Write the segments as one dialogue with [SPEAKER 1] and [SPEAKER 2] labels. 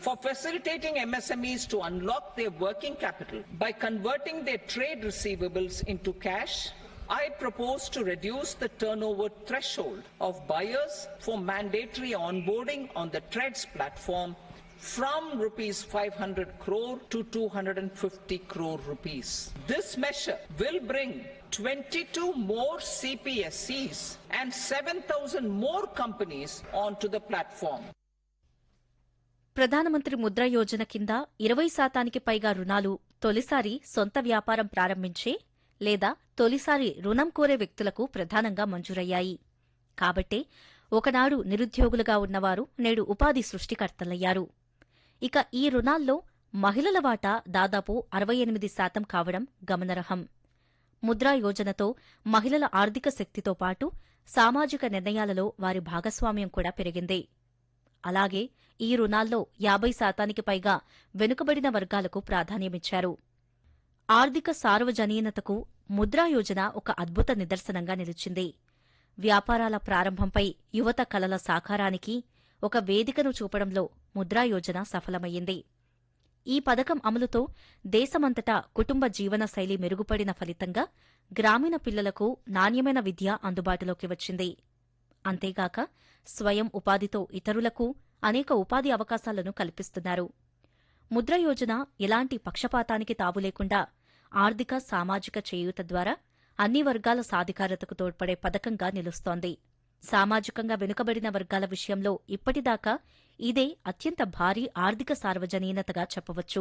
[SPEAKER 1] for facilitating MSMEs to unlock their working capital by converting their trade receivables into cash, I propose to reduce the turnover threshold of buyers for mandatory onboarding on the TREADS platform from rupees 500 crore to 250 crore rupees. This measure will bring 22 more CPSCs and 7,000 more companies onto the platform.
[SPEAKER 2] ప్రధానమంత్రి ముద్ర యోజన కింద ఇరవై శాతానికి పైగా రుణాలు తొలిసారి సొంత వ్యాపారం ప్రారంభించే లేదా తొలిసారి రుణం కోరే వ్యక్తులకు ప్రధానంగా మంజూరయ్యాయి కాబట్టే ఒకనాడు నిరుద్యోగులుగా ఉన్నవారు నేడు ఉపాధి సృష్టికర్తలయ్యారు ఇక ఈ రుణాల్లో మహిళల వాటా దాదాపు అరవై ఎనిమిది శాతం కావడం గమనార్హం ముద్రా యోజనతో మహిళల ఆర్థిక శక్తితో పాటు సామాజిక నిర్ణయాలలో వారి భాగస్వామ్యం కూడా పెరిగింది అలాగే ఈ రుణాల్లో యాభై శాతానికి పైగా వెనుకబడిన వర్గాలకు ప్రాధాన్యమిచ్చారు ఆర్థిక సార్వజనీనతకు ముద్రా యోజన ఒక అద్భుత నిదర్శనంగా నిలిచింది వ్యాపారాల ప్రారంభంపై యువత కలల సాకారానికి ఒక వేదికను చూపడంలో ముద్రా యోజన సఫలమయ్యింది ఈ పథకం అమలుతో దేశమంతటా కుటుంబ జీవన శైలి మెరుగుపడిన ఫలితంగా గ్రామీణ పిల్లలకు నాణ్యమైన విద్య అందుబాటులోకి వచ్చింది అంతేగాక స్వయం ఉపాధితో ఇతరులకు అనేక ఉపాధి అవకాశాలను కల్పిస్తున్నారు ముద్ర యోజన ఎలాంటి పక్షపాతానికి తావు లేకుండా ఆర్థిక సామాజిక చేయూత ద్వారా అన్ని వర్గాల సాధికారతకు తోడ్పడే పథకంగా నిలుస్తోంది సామాజికంగా వెనుకబడిన వర్గాల విషయంలో ఇప్పటిదాకా ఇదే అత్యంత భారీ ఆర్థిక సార్వజనీనతగా చెప్పవచ్చు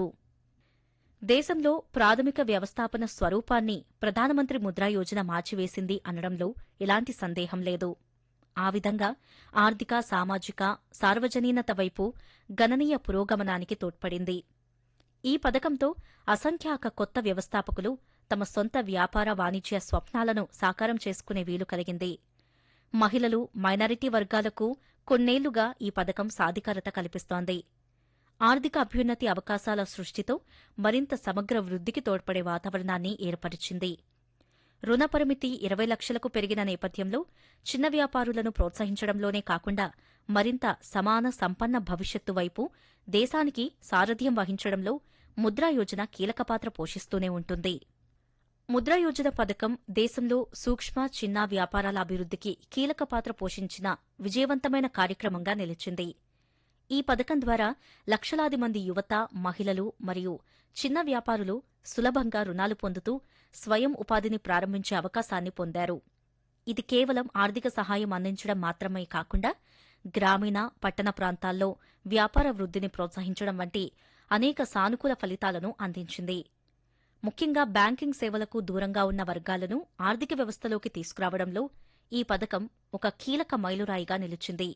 [SPEAKER 2] దేశంలో ప్రాథమిక వ్యవస్థాపన స్వరూపాన్ని ప్రధానమంత్రి ముద్రా యోజన మార్చివేసింది అనడంలో ఎలాంటి సందేహం లేదు ఆ విధంగా ఆర్థిక సామాజిక సార్వజనీనత వైపు గణనీయ పురోగమనానికి తోడ్పడింది ఈ పథకంతో అసంఖ్యాక కొత్త వ్యవస్థాపకులు తమ సొంత వ్యాపార వాణిజ్య స్వప్నాలను సాకారం చేసుకునే వీలు కలిగింది మహిళలు మైనారిటీ వర్గాలకు కొన్నేళ్లుగా ఈ పథకం సాధికారత కల్పిస్తోంది ఆర్థిక అభ్యున్నతి అవకాశాల సృష్టితో మరింత సమగ్ర వృద్ధికి తోడ్పడే వాతావరణాన్ని ఏర్పరిచింది రుణ పరిమితి ఇరవై లక్షలకు పెరిగిన నేపథ్యంలో చిన్న వ్యాపారులను ప్రోత్సహించడంలోనే కాకుండా మరింత సమాన సంపన్న భవిష్యత్తు వైపు దేశానికి సారథ్యం వహించడంలో ముద్రా యోజన కీలక పాత్ర పోషిస్తూనే ఉంటుంది ముద్రా యోజన పథకం దేశంలో సూక్ష్మ చిన్న వ్యాపారాల అభివృద్ధికి కీలక పాత్ర పోషించిన విజయవంతమైన కార్యక్రమంగా నిలిచింది ఈ పథకం ద్వారా లక్షలాది మంది యువత మహిళలు మరియు చిన్న వ్యాపారులు సులభంగా రుణాలు పొందుతూ స్వయం ఉపాధిని ప్రారంభించే అవకాశాన్ని పొందారు ఇది కేవలం ఆర్థిక సహాయం అందించడం మాత్రమే కాకుండా గ్రామీణ పట్టణ ప్రాంతాల్లో వ్యాపార వృద్ధిని ప్రోత్సహించడం వంటి అనేక సానుకూల ఫలితాలను అందించింది ముఖ్యంగా బ్యాంకింగ్ సేవలకు దూరంగా ఉన్న వర్గాలను ఆర్థిక వ్యవస్థలోకి తీసుకురావడంలో ఈ పథకం ఒక కీలక మైలురాయిగా నిలిచింది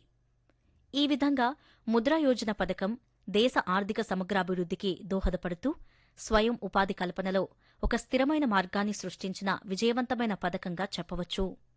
[SPEAKER 2] ఈ విధంగా ముద్రా యోజన పథకం దేశ ఆర్థిక సమగ్రాభివృద్ధికి దోహదపడుతూ స్వయం ఉపాధి కల్పనలో ఒక స్థిరమైన మార్గాన్ని సృష్టించిన విజయవంతమైన పథకంగా చెప్పవచ్చు